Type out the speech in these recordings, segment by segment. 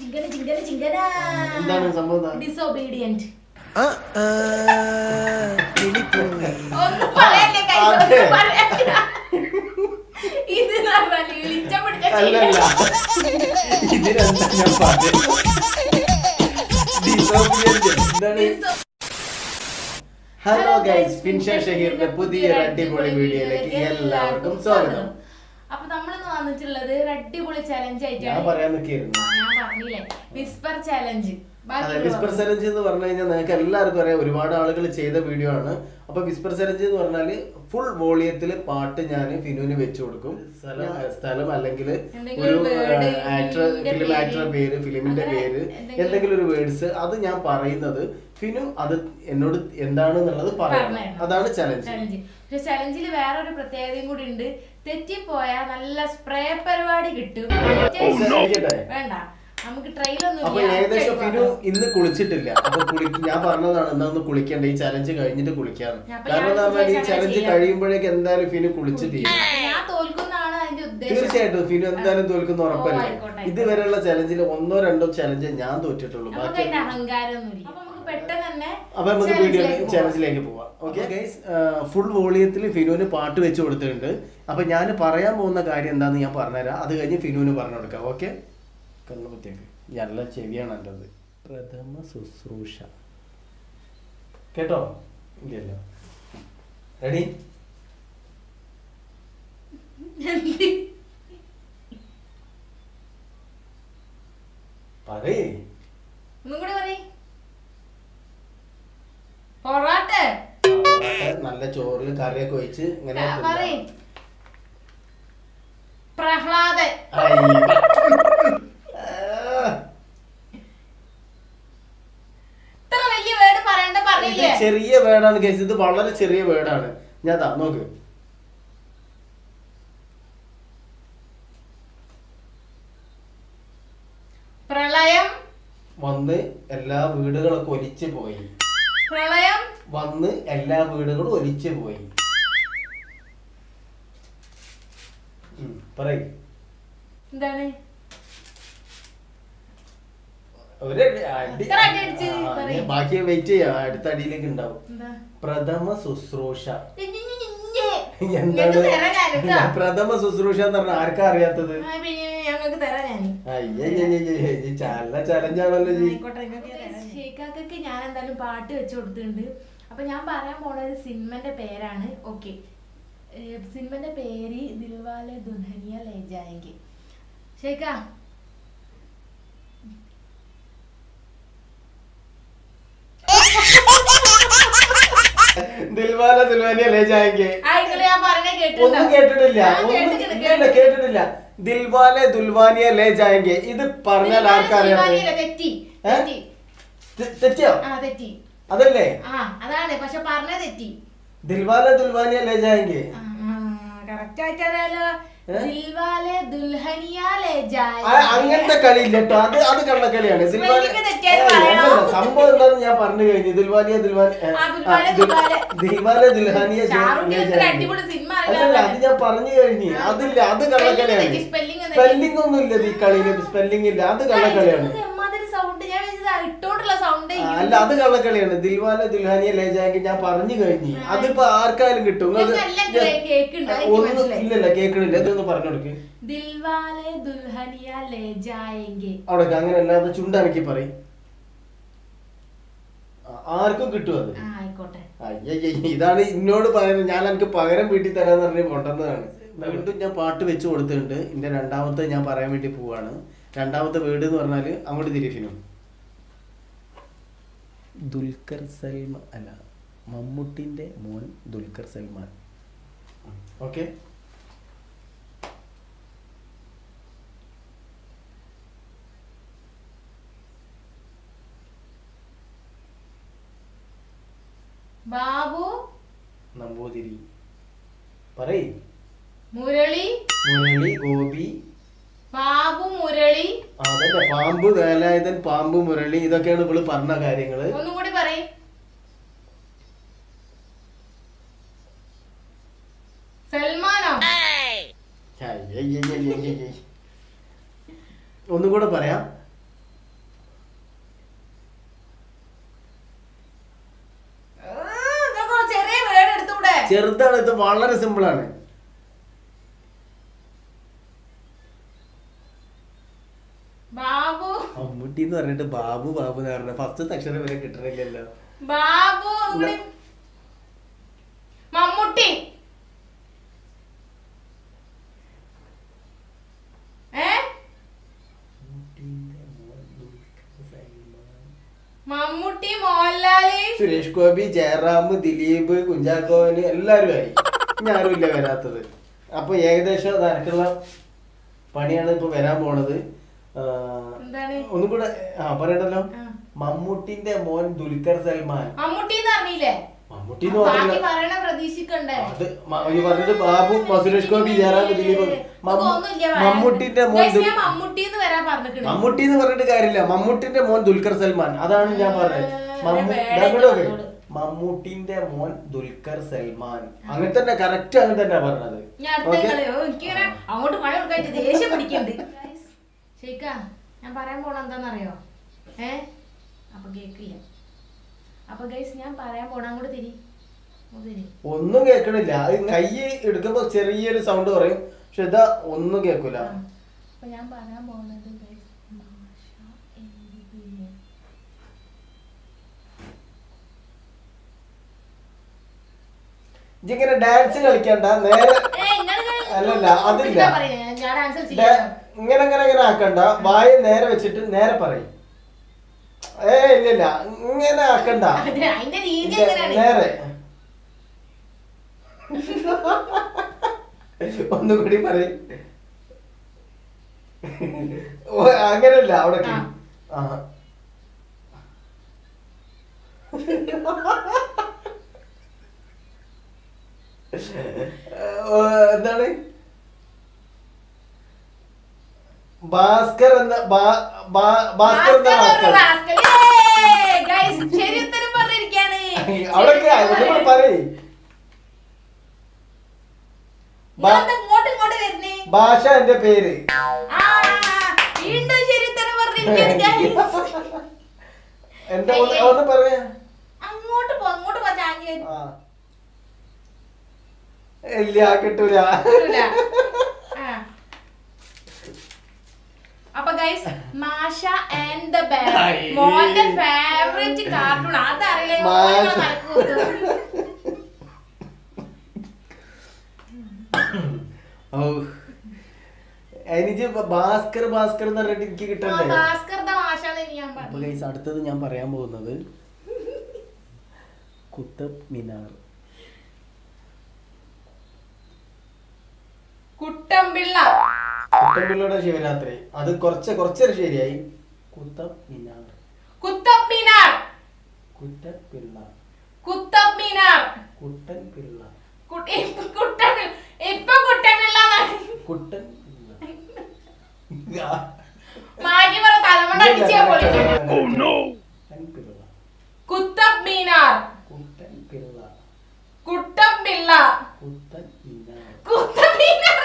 ചിങ്കന ചിങ്കന ചിങ്കന എന്താണ് സംഭവം എന്താ? ഡിസോബീഡിയന്റ് ആ, ആ, കിളിപ്പോയി. ഒന്നും പറയല്ലേ guys, അതെ. ഒന്നും പറയല്ല. ഇത് എന്ന് പറഞ്ഞാല് ഇളിച്ച പിടിച്ച അല്ലല്ല ഇതിനെന്താ ഞാൻ പറഞ്ഞത് Disobedient. എന്താണ് Diso- ഹലോ ഗൈസ് ഫിൻഷ ഷഹീറിന്റെ പുതിയൊരു അടിപൊളി വീഡിയോയിലേക്ക് എല്ലാവർക്കും സ്വാഗതം അപ്പൊ നമ്മളിന്ന് വന്നിട്ടുള്ളത് ഒരു അടിപൊളി ചലഞ്ച് ഞാൻ ആയിട്ടാണ് പറയാൻ നിൽക്കായിരുന്നു ആ, ഞാൻ പറഞ്ഞില്ലേ വിസ്പർ ചലഞ്ച് അതെ വിസ്പർ ചലഞ്ച് എന്ന് പറഞ്ഞു കഴിഞ്ഞാൽ നിങ്ങൾക്ക് എല്ലാവർക്കും അറിയാം ഒരുപാട് ആളുകൾ ചെയ്ത വീഡിയോ ആണ് അപ്പൊ വിസ്പർ ചലഞ്ച് എന്ന് പറഞ്ഞാല് ഫുൾ വോളിയത്തിൽ പാട്ട് ഞാൻ ഫിനുവിന് വെച്ചു കൊടുക്കും സ്ഥലം സ്ഥലം അല്ലെങ്കിൽ എന്തെങ്കിലും ഒരു ഒരു word, ആക്ടർ ഫിലിമിന്റെ ഫിലിം പേര്, ആക്ടർ പേര് ഫിലിമിന്റെ അങ്ങനെ പേര് എന്തെങ്കിലും- എന്തെങ്കിലും ഒരു വേർഡ്സ് അത് ഞാൻ പറയുന്നത് ഫിനു അത് എന്നോട് എന്താണെന്നുള്ളത് പറയണം പറഞ്ഞുതരണം. അതാണ് ചലഞ്ച് ചലഞ്ച് പക്ഷെ ചലഞ്ചിൽ വേറൊരു പ്രത്യേകതയും കൂടി ഉണ്ട് തെറ്റിപ്പോയാൽ നല്ല സ്പ്രേ പരിപാടി കിട്ടും ഇരിക്കട്ടെ? വേണ്ട നമുക്ക് ട്രെയിലൊന്നും അപ്പൊ ഏകദേശം ഫിനു ഇന്ന് കുളിച്ചിട്ടില്ല അപ്പൊ കുളി ഞാൻ പറഞ്ഞതാണ് എന്നാ ഒന്ന് കുളിക്കണ്ട ഈ ചലഞ്ച് കഴിഞ്ഞിട്ട് കുളിക്കാന്ന് അപ്പൊ കാരണം ഞാൻ എന്താ പറഞ്ഞാൽ ഈ വിചാരിച്ചു അങ്ങനെ ചലഞ്ച് ചെയ്യാം. കഴിയുമ്പോഴേക്ക് എന്തായാലും ഫിനു കുളിച്ച് തീരും ഞാൻ തോൽക്കുന്നതാണ് അതിന്റെ ഉദ്ദേശം തീർച്ചയായിട്ടും ഫിനു എന്തായാലും തോൽക്കുന്ന ഓ, ഉറപ്പല്ലേ ആയിക്കോട്ടെ, ഇതുവരെയുള്ള ചലഞ്ചിൽ ഒന്നോ രണ്ടോ ചലഞ്ച് ഞാൻ തോറ്റിട്ടുള്ളൂ നമുക്ക് ബാക്കി അതിന്റെ അഹങ്കാരമൊന്നുമില്ല അപ്പൊ നമുക്ക് പെട്ടെന്ന് തന്നെ അപ്പൊ നമുക്ക് വീഡിയോ challenge ലേക്ക് പോവാം. ചലഞ്ചിലേക്ക് പോവാം ഓക്കെ ഗൈസ് ഫുൾ വോളിയത്തിൽ ഫിനുവിന് പാട്ട് വെച്ച് കൊടുത്തിട്ടുണ്ട് അപ്പൊ ഞാൻ പറയാൻ പോകുന്ന കാര്യം എന്താന്ന് ഞാൻ പറഞ്ഞുതരാം അത് കഴിഞ്ഞ് ഫിനുവിന് പറഞ്ഞു കൊടുക്കാം ഓക്കെ കണ്ണുപത്തിയൊക്കെ നല്ല ചെവിയാണ് എൻ്റെത് പ്രഥമ ശുശ്രൂഷ കേട്ടോ ഇല്ലല്ലോ റെഡി പറയേ ഒന്നും കൂടി പറയ് പൊറാട്ട നല്ല ചോറിൽ കറിയൊക്കെ ഒഴിച്ച് ഇങ്ങനെ ആ, തിന്നാം. പറയ് പ്രഹ്ലാദൻ ഐ. ആ. ഇത്ര വലിയ വേർഡ് പറയണ്ട ഇത് പറയില്ലേ ചെറിയ വേർഡാണ് കേസ് ഇത് വളരെ ചെറിയ വേർഡാണ് ഞാൻ ദാ നോക്ക് പ്രളയം വന്ന് എല്ലാ വീടുകളൊക്കെ ഒലിച്ചു പോയി പ്രളയം വന്ന് എല്ലാ വീടുകളും ഒലിച്ചു പോയി ഉം, പറയ് എന്താണ് ഒരു അടി- അടി- എത്ര അടി അടിച്ച് ആ, പറയ്. ഞാൻ ബാക്കി വെയിറ്റ് ചെയ്യാം അടുത്ത അടിയിലേക്ക് ഉണ്ടാവും എന്താ പ്രഥമ ശുശ്രൂഷ ഞങ്ങൾക്ക് എന്താണ് തരാം ഞാൻ കേട്ടോ. പ്രഥമ ശുശ്രൂഷ എന്ന് പറഞ്ഞാൽ ആർക്കാ അറിയാത്തത് ആ, പിന്നെ ഞങ്ങൾക്ക് തരാം ഞാൻ അയ്യയ്യയ്യയ്യ, ഈ ചാല ചലഞ്ചാണല്ലോ ജി ആയിക്കോട്ടെ നിങ്ങൾക്ക് തരാം. ഷേക്കാക്കയ്ക്ക് ഞാൻ എന്തായാലും പാട്ട് വെച്ച് കൊടുത്തിട്ടുണ്ട് അപ്പൊ ഞാൻ പറയാൻ പോണ ഒരു സിനിമന്റെ പേരാണ് ഓക്കെ സിനിമന്റെ പേര് ദിൽവാലെ ദുൽഹനിയ ലേ ജായെങ്കി ഷേക്ക ദിൽവാല ദിൽവാനിയ ലേ ജായെങ്കെ ആ ഇങ്ങള് ഞാൻ പറഞ്ഞ ഒന്നും കേട്ടിട്ടുണ്ടോ കേട്ടിട്ടില്ല ഞാൻ ഒന്നും കേട്ടിട്ടുണ്ട്, ഇല്ല, കേട്ടിട്ടില്ല ദിൽവാലെ ദുൽവാനിയ ലേ ജായെങ്കെ ഇത് പറഞ്ഞാൽ ദിൽവാലെ ആർക്കറിയാം ദുൽഹനിയല്ല, തെറ്റി ഏ? തെറ്റി തെറ്റിയോ ആ തെറ്റി അതല്ലേ ആ അതാണ് പക്ഷെ പറഞ്ഞ തെറ്റി ദിൽവാല ദുൽവാനിയ ലേ ജായെങ്കെ കറക്റ്റ് ആയിട്ട് അറിയാലോ ഏ? ദിൽവാലെ ദുൽഹനിയ ലേ ആ, ജായെങ്കി അങ്ങനത്തെ കളി ഇല്ല കേട്ടോ അത് അത് കള്ളക്കളിയാണ് ദിൽവാലെ സ്പെല്ലിംഗ് തെറ്റിയാലും ഏയ്, പറയണം. അല്ലല്ല, സംഭവം എന്താണെന്ന് ഞാൻ പറഞ്ഞു കഴിഞ്ഞു ദിൽവാലിയ ദിൽവാനി ഏ, ആ, ദിൽവാലെ, ആ, ദിൽ- ദിൽവാലെ. ദിൽവാല ദുൽഹാനിയ ജാ- ഷാറുഖ് ലേ ഇത്ര ജായെങ്കെ. അടിപൊളി സിനിമ അല്ലല്ല അറിയില്ല അത് ഞാൻ പറഞ്ഞു കഴിഞ്ഞു അതില്ല അത് കള്ളക്കളിയാണ് തെറ്റി, spelling തെറ്റി. സ്പെല്ലിംഗ് ഒന്നും ഇല്ല ഈ കളിയില് സ്പെല്ലിംഗ് ഇല്ല അത് കള്ളക്കളിയാണ് സൗണ്ട് ഞാൻ വിചാരിച്ചത് ഇട്ടോണ്ടുള്ള സൗണ്ട് ആ, അല്ല അത് കള്ളക്കളിയാണ് ദിൽവാല ദുൽഹാനിയ ലേജാങ്കി ഞാൻ പറഞ്ഞു കഴിഞ്ഞു അതിപ്പോ ആർക്കായാലും കിട്ടും നിങ്ങൾക്ക് ഇതെല്ലാം കേ- കേക്കുണ്ട്, എനിക്ക് ഒന്നും മനസ്സിലായി. ഇല്ലല്ല കേൾക്കണില്ല ഇതൊന്ന് പറഞ്ഞു കൊടുക്ക് ദിൽവാലെ ദുൽഹനിയ ലേ ജായെങ്കി അവിടെ അങ്ങനെ അല്ലാതെ ചുണ്ടനക്കി പറയും ആർക്കും കിട്ടും അത് ആ ആയിക്കോട്ടെ അയ്യയ്യ ഇതാണ് എന്നോട് പറയുന്നത് ഞാൻ എനിക്ക് പകരം വീട്ടിൽ തരാന്ന് പറഞ്ഞ് കൊണ്ടുവന്നതാണ് വീണ്ടും ഞാൻ പാട്ട് വെച്ച് കൊടുത്തിട്ടുണ്ട് എന്റെ രണ്ടാമത്തെ ഞാൻ പറയാൻ വേണ്ടി പോവാണ് രണ്ടാമത്തെ വീട് എന്ന് പറഞ്ഞാല് അങ്ങോട്ട് തിരിഫിനും ദുൽഖർ സൽമാൻ അല്ല മമ്മൂട്ടിന്റെ മോൻ ദുൽഖർ സൽമാൻ ഓക്കെ ബാബു നമ്പൂതിരി പറയ് മുരളി മുരളി ഗോപി ബാബു മുരളി അതന്നെ പാമ്പ് വേലായുധൻ പാമ്പ് മുരളി ഇതൊക്കെയാണ് ഇവള് പറഞ്ഞ കാര്യങ്ങള് ഒന്നും കൂടി പറയും സൽമാനോ അയ്യയ്യയ്യയ്യയ്യയ്യ. ഒന്നും കൂടെ പറയാം ചെറുതാണ് ഇത് വളരെ സിമ്പിൾ ആണ് ബാബു മമ്മൂട്ടി എന്ന് പറഞ്ഞിട്ട് ബാബു ബാബു എന്ന് പറഞ്ഞ ഫസ്റ്റ് അക്ഷരം വരെ കിട്ടണില്ലല്ലോ ബാബു ഇവിടെ മമ്മൂട്ടി ഏ മമ്മൂട്ടി മോഹൻലാല് സുരേഷ് ഗോപി ജയറാം ദിലീപ് കുഞ്ചാക്കോവന് എല്ലാരും ആയി ഞാനും ഇല്ല വരാത്തത് അപ്പൊ ഏകദേശം നിനക്കുള്ള പണിയാണ് ഇപ്പൊ വരാൻ പോണത് ആ, എന്താണ് ഒന്നും കൂടെ ആ പറയണ്ടല്ലോ ആ. മമ്മൂട്ടിന്റെ മോൻ ദുൽഖർ സൽമാൻ മമ്മൂട്ടി എന്ന് അറിഞ്ഞില്ലേ മമ്മൂട്ടി എന്ന് ബാക്കി മാത്രല്ല പറയണ പ്രതീക്ഷിക്കണ്ടേ അത് മ- ഈ പറഞ്ഞിട്ട് ബാബു മ- സുരേഷ് ഗോപി ജയറാം ദിലീപ് മമ്മൂ- ഇതൊന്നുമില്ല പറയാൻ. മമ്മൂട്ടിന്റെ മോൻ Guys, ദുൽ- ഞാൻ മമ്മൂട്ടി എന്ന് വരാൻ പറഞ്ഞിട്ടുണ്ട് മമ്മൂട്ടി എന്ന് പറഞ്ഞിട്ട് കാര്യമില്ല മമ്മൂട്ടിന്റെ മോൻ ദുൽഖർ സൽമാൻ അതാണ് ഞാൻ പറഞ്ഞത് ആ, മമ്മൂ- വേറെ ദാ ഇങ്ങോട്ട് നോക്ക്. പറഞ്ഞോളൂ. മമ്മൂട്ടിന്റെ മോൻ ദുൽഖർ സൽമാൻ അങ്ങനെ തന്നെ കറക്റ്റ് അങ്ങനെ തന്നെ പറഞ്ഞത് ഞാൻ അടുത്ത Okay? നിങ്ങളെ എനിക്കിങ്ങനെ അങ്ങോട്ട് പണി കൊടുക്കായിട്ട് ദേഷ്യം പിടിക്കുന്നുണ്ട് ശരിക്കാ ഞാൻ പറയാൻ പോണ എന്താന്നറിയോ ഏ അപ്പൊ കേക്കില്ല അപ്പൊ ഗൈസ് ഞാൻ പറയാൻ പോണ അങ്ങോട്ട് തിരി അങ്ങോട്ട് തിരി ഒന്നും കേൾക്കണില്ല അത് കൈ എടുക്കുമ്പോ ചെറിയൊരു സൗണ്ട് പറയും പക്ഷെ ഇതാ ഒന്നും കേൾക്കൂല ആ. അപ്പൊ ഞാൻ പറയാൻ പോകുന്നത് guys, മാഷ എഴുതിയ. ഇങ്ങനെ ഡാൻസ് കളിക്കണ്ട നേരെ ഏയ്, ഇങ്ങള് ഇങ്ങനെ അല്ലല്ല, അതില്ല. ഇതാ പറയുന്നെ, ഞാൻ ഡാൻസ് ഡാ- ചെയ്യാം ഇങ്ങനെ ഇങ്ങനെ ഇങ്ങനെ ആക്കണ്ട വായ നേരെ വെച്ചിട്ട് നേരെ പറയും ഏ ഇല്ലില്ല ഇങ്ങനെ ആക്കണ്ട അതിന്റെ രീതി ഇത് എങ്ങനെയാണ് നേരെ ഒന്നുകൂടി പറയും ഓ, അങ്ങനല്ല അവിടെ ആ. ആ ഓ, എന്താണ് ഭാസ്കർ എന്ന ബാ- ബാ- ഭാസ്കർ എന്ന ഭാസ്കർ ഭാസ്കർ ഒരു rascal. Yay! Guys, ശരി ഉത്തരം പറഞ്ഞിരിക്കുകയാണ്. അവിടെ ശരി ഉത്തരം ഒന്നുകൂടെ പറയ്. പറയ് ബാ- നിങ്ങളെന്താ ഇങ്ങോട്ട് ഇങ്ങോട്ട് വരുന്നേ? ഭാഷ എന്റെ പേര് ആ, വീണ്ടും ശരി ഉത്തരം പറഞ്ഞിരിക്കുകയാണ് guys. എന്താ ഏയ്, ഒന്ന് ഏയ്. ഒന്ന് പറയാ അങ്ങോട്ട് പോ അങ്ങോട്ട് പോ ചാഞ്ഞ് ആ. ഇല്ല കിട്ടൂല കിട്ടൂല. ആ. അപ്പൊ ഗൈസ് മാഷ ആൻഡ് ദ ബെയർ അയ്യേ. മോന്റെ ഫേവറേറ്റ് കാർട്ടൂൺ അതറിയില്ല മാഷ. ഓ എനിക്ക് ഭാസ്കർ ഭാസ്കർ എന്ന് പറഞ്ഞിട്ട് എനിക്ക് കിട്ടണ്ടേ ഭാസ്കർ ദ മാഷാന്ന് ഞാൻ അപ്പൊ പറഞ്ഞു ഗൈസ് അടുത്തത് ഞാൻ പറയാൻ പോകുന്നത് കുത്തബ് മിനാർ കുട്ടമ്പിള്ള കുട്ടമ്പിള്ളയുടെ ശിവരാത്രി അത് കുറച്ച് കുറച്ചൊരു ശരിയായി കുത്തബ് മിനാർ കുത്തബ് മീനാർ കുട്ടബ് പിള്ള കുത്തബ് മീനാർ കുട്ടൻ പിള്ള കുട്ടി- ഇപ്പൊ കുട്ടൻ ഇപ്പൊ കുട്ടമ്പിള്ള കുട്ടൻ പിള്ള മാറ്റി പറ തലമുണ്ട അടിച്ചാ പൊളിക്കും കുട്ടൻ പിള്ള കുത്തബ് മീനാർ കുട്ടൻ പിള്ള കുട്ടമ്പിള്ള കുട്ടൻ മിനാർ കുത്തബ് മീനാർ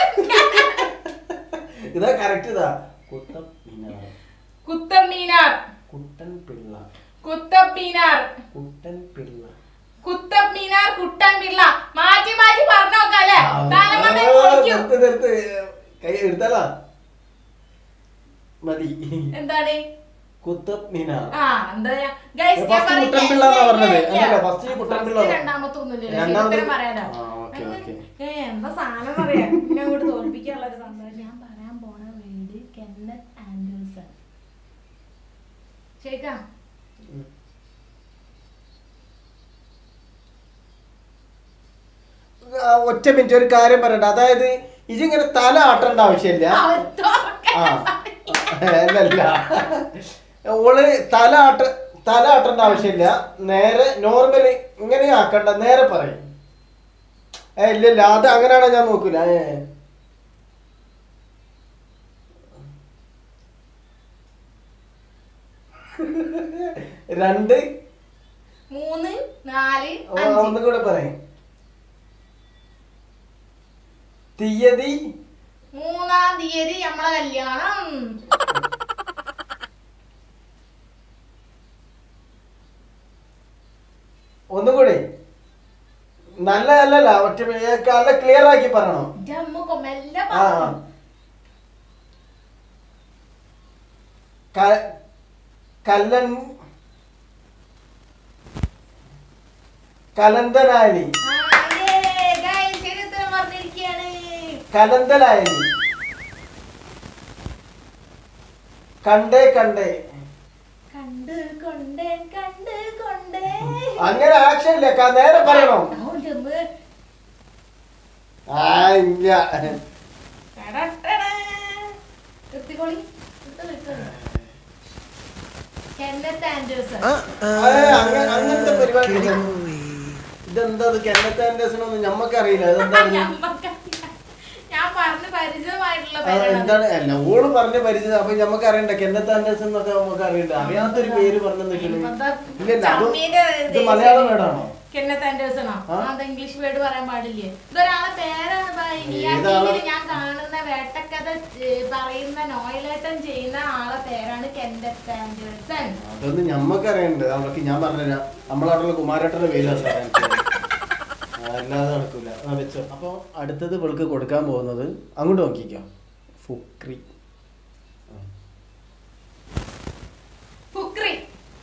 ഇതാ കറക്റ്റ് ഇതാ കുത്തബ് മിനാർ കുത്തബ് മീനാർ കുട്ടൻ പിള്ള കുത്തബ് മീനാർ കുട്ടൻ പിള്ള കുത്തബ് മീനാർ കുട്ടമ്പിള്ള മാറ്റി മാറ്റി പറഞ്ഞു നോക്കാല്ലേ തലമുണ്ട ആ, പൊളിക്കും നിർത്ത് നിർത്ത് കൈ എടുത്താലാ മതി എന്താണ് കുത്തബ് മിനാർ ആ എന്താ ഗൈസ് ഞാൻ First പറഞ്ഞില്ലേ? കുട്ടൻപിള്ള എന്നാ പറഞ്ഞത്. ഇല്ല, ഇല്ല. അല്ലല്ല, first ഈ കുട്ടൻപിള്ള. First രണ്ടാമത്തെ ഒന്നുമില്ല രണ്ടാമത് ഉത്തരം പറയാലോ ആ, okay, okay. ഏ, എന്താ സാധനം പറയാ എന്നെ അങ്ങോട്ട് തോൽപ്പിക്കാനുള്ള ഒരു സന്തോഷം ഞാൻ പറയാൻ പോണ വീട് കെന്നത്ത് ആൻഡേഴ്സൺ ശരിക്കാ ആ, ഒറ്റ മിനിറ്റ് ഒരു കാര്യം പറയണ്ട അതായത് ഇതിങ്ങനെ തല ആട്ടേണ്ട ആവശ്യമില്ല ആ അല്ലല്ല ഓള് തല ആട്ട തല ആട്ടേണ്ട ആവശ്യമില്ല നേരെ നോർമലി ഇങ്ങനെ ആക്കണ്ട നേരെ പറയും ഏ ഇല്ല ഇല്ല അത് അങ്ങനെയാണോ ഞാൻ നോക്കൂല ഏ രണ്ട് മൂന്ന് നാല് ഓ, അഞ്ച് ഒന്നും കൂടെ പറയും തീയതി മൂന്നാം തീയതി നമ്മളെ കല്യാണം ഒന്നും കൂടി നല്ല അല്ലല്ല ഒറ്റ നല്ല ക്ലിയർ ആക്കി പറയണം ജമ്മു കൊമെല്ല ആ ക- കല്ലൻ കലന്തനായനി പറഞ്ഞിരിക്കുകയാണ് കലന്തലായനി കണ്ടേ കണ്ടേ കണ്ട് കൊണ്ടേ കണ്ട് കൊണ്ടേ അങ്ങനെ ആക്ഷൻ ഇല്ല ക- നേരെ പറയണം ഓ, ജമ്മു. ആ ഇല്ല ടടടടാ. നിർത്തിക്കോളി. നിർത്ത് നിർത്ത്. Kenneth Anderson. ആ, അങ്ങ- അങ്ങനത്തെ പരിപാടി ഇല്ല. ഇതെന്താ കെന്നത്ത് ആൻഡേഴ്സണൊന്നും ഞമ്മക്കറിയില്ല അതെന്താണ് ഞമ്മക്കറിയാം. ഞാൻ പറഞ്ഞ് പരിചിതമായിട്ടുള്ള ആ, പേരാണ് എന്താണ് അല്ല ഓള് പറഞ്ഞ പരിചയം അപ്പൊ നമുക്ക് അറിയണ്ട കെന്നത്ത് ആൻഡേഴ്സൺ എന്നൊക്കെ നമുക്ക് അറിയണ്ട അറിയാത്തൊരു പേര് പറഞ്ഞു നിൽക്കുന്നു എന്താ ഇല്ലല്ല അത് ചമ്മീന്റെ ഇത് മലയാളം വേർഡാണോ കെന്നത്ത് ആൻഡേഴ്സണോ ആ? അത് ഇംഗ്ലീഷ് വേർഡ് പറയാൻ പാടില്ലേ ഇതൊരാളെ പേരാണ് ഭായി. ഈ ആ ഏതാളെ? TV ല് ഞാൻ കാണുന്ന വേട്ടക്കഥ ഏ, പറയുന്ന നോയലേട്ടൻ ചെയ്യുന്ന ആളെ പേരാണ് കെന്നത്ത് ആൻഡേഴ്സൺ അതൊന്നും ഞമ്മക്ക് അറിയണ്ട് അവർക്ക് ഞാൻ പറഞ്ഞുതരാം നമ്മളവിടെയുള്ള കുമാരേട്ടന്റെ പേര് അല്ലാതെ നടക്കൂല ആ വെച്ചോ അപ്പൊ അടുത്തത് ഇവൾക്ക് കൊടുക്കാൻ പോകുന്നത് അങ്ങോട്ട് നോക്കിക്കോ ഫുക്രി ഫുക്രി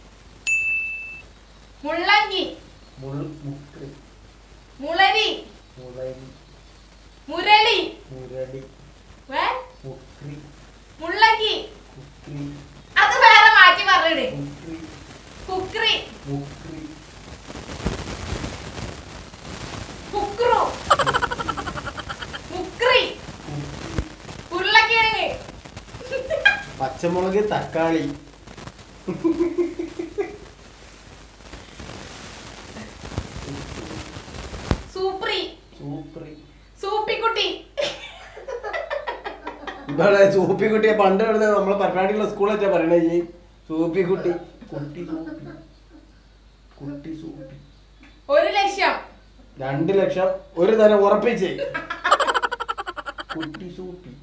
മുള്ളങ്കി മുൾ- മുക്രി മുളരി മുളരി മുരളി മുരടി വേ മുക്രി മുള്ളങ്കി കുക്രി അത് വേറെ മാറ്റി പറഞ്ഞിട് മുക്രി കുക്രി മുക്രി കുക്രു മുക്രി ഉരുളക്കിഴങ്ങ് പച്ചമുളക് തക്കാളി സൂപ്രി സൂപ്പറി സൂപ്പിക്കുട്ടി ഇവിടെ സൂപ്പിക്കുട്ടിയെ പണ്ട് കിടന്ന് നമ്മളെ പരനാടിയുള്ള സ്കൂളൊക്കെ പറയണേ ഈ സൂപ്പിക്കുട്ടി കുട്ടി സൂപ്പി കുട്ടി സൂപ്പി ഒരു ലക്ഷം രണ്ട് ലക്ഷം ഒരു തരം ഉറപ്പിച്ച് കുട്ടി സൂപ്പി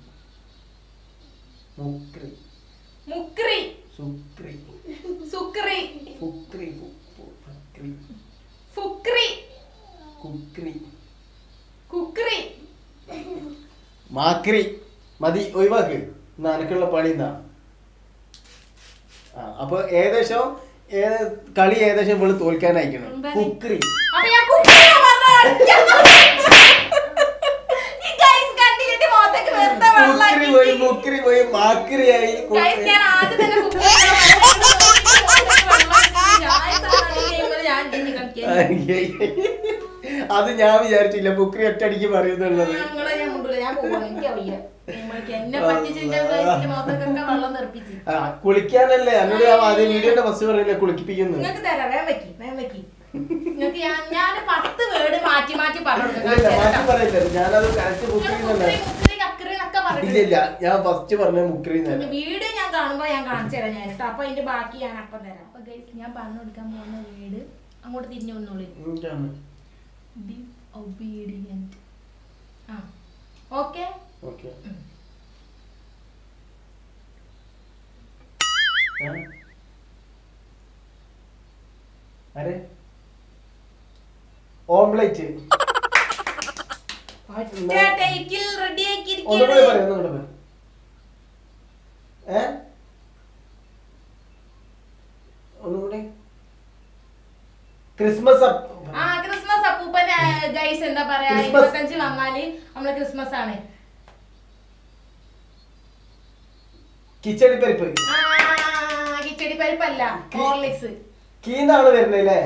മുക്രി മുക്രി സുക്രി സുക്രി ഫുക്രി ഫു- ഫു- ഫുക്രി ഫുക്രി കുക്രി കുക്രി മാക്രി മതി ഒഴിവാക്ക് എന്നാ എനിക്കുള്ള പണി എന്നാ ആ അപ്പൊ ഏകദേശം ഏത് കളി ഏകദേശം ഇവള് തോൽക്കാനായിക്കണം എന്താണ്? കുക്രി അപ്പൊ ഞാൻ കുക്രി ഈ guys കണ്ടിട്ട് മുഖത്തേക്ക് വെറുതെ വെള്ളം കുക്രി പോയി മുക്രി പോയി മാക്രിയായി Guys, ഞാൻ ആദ്യം തന്നെ കുക്രി ഞാൻ ഇനി കളിക്കാൻ അത് ഞാൻ വിചാരിച്ചില്ല ബുക്രി ഒറ്റടിക്ക് പറയുന്നുള്ളത് ഞങ്ങളെ ഞാൻ മുണ്ടൂല ഞാൻ പോവാണ് എനിക്ക് അറിയ എന്നെ പറ്റിച്ചിന്റെ മുഖത്തേക്കൊക്കെ വെള്ളം തെറിപ്പിച്ച് ആ, കുളിക്കാനല്ലേ എന്നോട് ഞാൻ ആദ്യം വീഡിയോന്റെ ഫസ്റ്റ് പറയില്ലേ കുളിപ്പിക്കുന്നു നിങ്ങൾക്ക് തരാം വേം വെക്കി വേം വെക്കി നിങ്ങൾക്ക് ഞാൻ ഞാൻ പത്ത് വേർഡ് മാറ്റി മാറ്റി പറഞ്ഞു ഇല്ല, മാറ്റി പറയില്ല ഞാനത് കറക്റ്റ് ബുക്രി എന്നല്ല ഇല്ല ഇല്ല ഞാൻ ഫസ്റ്റ് പറഞ്ഞ മുക്രി എന്നല്ല വീഡിയോ ഞാൻ കാണുമ്പോ ഞാൻ കാണിച്ചു തരാം ഞാൻ കേട്ടോ അപ്പൊ അതിന്റെ ബാക്കി ഞാൻ അപ്പം തരാം അപ്പൊ ഗൈസ് ഞാൻ പറഞ്ഞു കൊടുക്കാൻ പോകുന്ന വീട് അങ്ങോട്ട് തിരിഞ്ഞു വന്നോളൂ എന്താണ് ഡിസൊബീഡിയന്റ് ആ ഓക്കെ ഓക്കെ അരെ ഓംലെറ്റ് ഒറ്റ ടേക്കിൽ റെഡി ഒന്നുകൂടെ ആക്കിയിരിക്കുകയാണ് പറയാം ഒന്നുകൂടെ പറയാം ഏ ഒന്നുകൂടെ ക്രിസ്മസ് അപ്പ് ആ ക്രിസ്മസ് അപ്പൂപ്പൻ ഗൈസ് എന്താ പറയാ ക്രിസ്മസ്. ഇരുപത്തഞ്ച് വന്നാല് നമ്മള് ക്രിസ്മസ് ആണ് കിച്ചടി പരിപ്പ് ആ കിച്ചടി പരിപ്പല്ല ഹോർലിക്സ് കീന്നാണ് വരുന്നത് അല്ലേ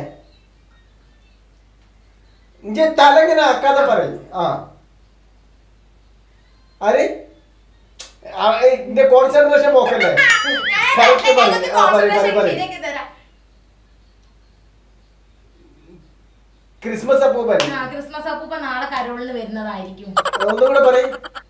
ഇഞ്ചി തല ഇങ്ങനെ ആക്കാതെ പറയും ആ ആര് ആ, ഏയ്, ഇന്റെ കോൺസെൻട്രേഷൻ പോക്കല്ലേ Correct പറയ്. ആ, പറയ്, പറയ്, പറയ്. ക്രിസ്മസ് അപ്പൂപ്പൻ ആ ക്രിസ്മസ് അപ്പൂപ്പ നാളെ കരോളിന് വരുന്നതായിരിക്കും ഒന്നും കൂടെ പറയും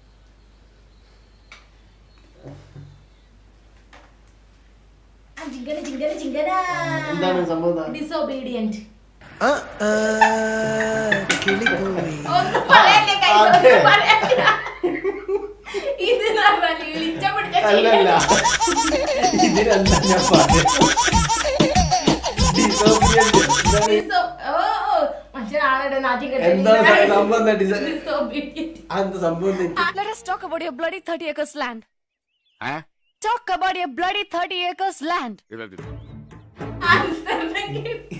ആ, ജിങ്കന ജിങ്കന ജിങ്കന എന്താണ് സംഭവം എന്താ? ഡിസൊബീഡിയന്റ് ആ, ആ, കിളിപ്പോയി ഒന്നും പറയല്ലേ guys, ഒന്നും അതെ. പറയല്ല. ഇത് എന്ന് പറഞ്ഞാല് ഇളിച്ച പിടിച്ച അല്ലല്ല ചെയ്യല്. ഇതിനെന്താ ഞാൻ പറയാ Disobedient. എന്താണ്? Diso- ഓ, ഓ, മനുഷ്യനാണ് ആദ്യം എന്താണ് സംഭവം എന്താ ഡിസൈൻ Disobedient. അതെന്താ സംഭവം എന്താ? Let us talk about your bloody 30 acres land. ഏ? Talk about your bloody 30 acres land. ഇത് ഇത്. Answer നെ കേട്ട്.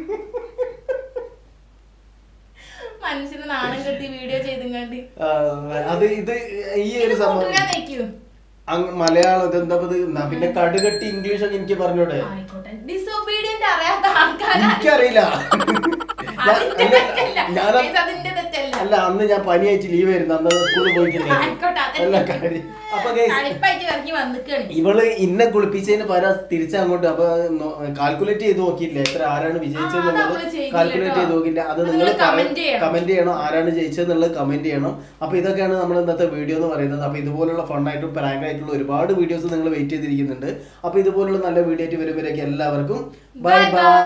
മനുഷ്യന് നാണം കെട്ടി വീഡിയോ ചെയ്തുങ്ങാണ്ട് ആ, അത് ഇത് ഈ ഒരു സംഭവം കൂട്ടുകാരെ നയിക്കൂ അങ്ങ് മലയാളം ഇതെന്താ ഇത്? എന്നാ പിന്നെ കടുകട്ടി ഇംഗ്ലീഷ് ഒക്കെ എനിക്ക് പറഞ്ഞൂടെ ആയിക്കോട്ടെ ഡിസോബീഡിയന്റ് അറിയാത്ത ആൾക്കാരാണ് എനിക്കറിയില്ല ഞാൻ- അതിന്റെ അല്ല, തെറ്റല്ല ഞാൻ Guys, അതിന്റെ തെറ്റല്ല അല്ല അന്ന് ഞാൻ പനിയായിട്ട് ലീവ് ആയിരുന്നു അന്ന് സ്കൂളിൽ പോയിട്ടില്ല ആയിക്കോട്ടെ, അതെന്നെ. എല്ലാ കാര്യം അപ്പൊ guys, കളിപ്പായിട്ട് ഇറങ്ങി വന്നിക്കാണ് ഇവള് ഇന്നെ കുളിപ്പിച്ചതിന് പകരം തിരിച്ചങ്ങോട്ട് അപ്പൊ കാൽക്കുലേറ്റ് ചെയ്ത് നോക്കിയില്ല എത്ര ആരാണ് ആ, വിജയിച്ചതെന്നുള്ളത് നമ്മള് ചെയ്തില്ല കാൽക്കുലേറ്റ് ചെയ്ത് കേട്ടോ. നോക്കില്ല അത് അത് നിങ്ങൾ നിങ്ങള് comment ചെയ്യണം. കമന്റ് ചെയ്യണം ആരാണ് ജയിച്ചതെന്നുള്ളത് കമന്റ് ചെയ്യണം അപ്പൊ ഇതൊക്കെയാണ് നമ്മൾ ഇന്നത്തെ വീഡിയോ എന്ന് പറയുന്നത് അപ്പൊ ഇതുപോലുള്ള ഫണ്ണായിട്ടും പ്രാങ്ക് ആയിട്ടുള്ള ഒരുപാട് വീഡിയോസ് നിങ്ങൾ വെയിറ്റ് ചെയ്തിരിക്കുന്നുണ്ട് അപ്പൊ ഇതുപോലുള്ള നല്ല വീഡിയോ ആയിട്ട് വരുമ്പോഴേക്കും എല്ലാവർക്കും ബൈ Bye ബൈ bye.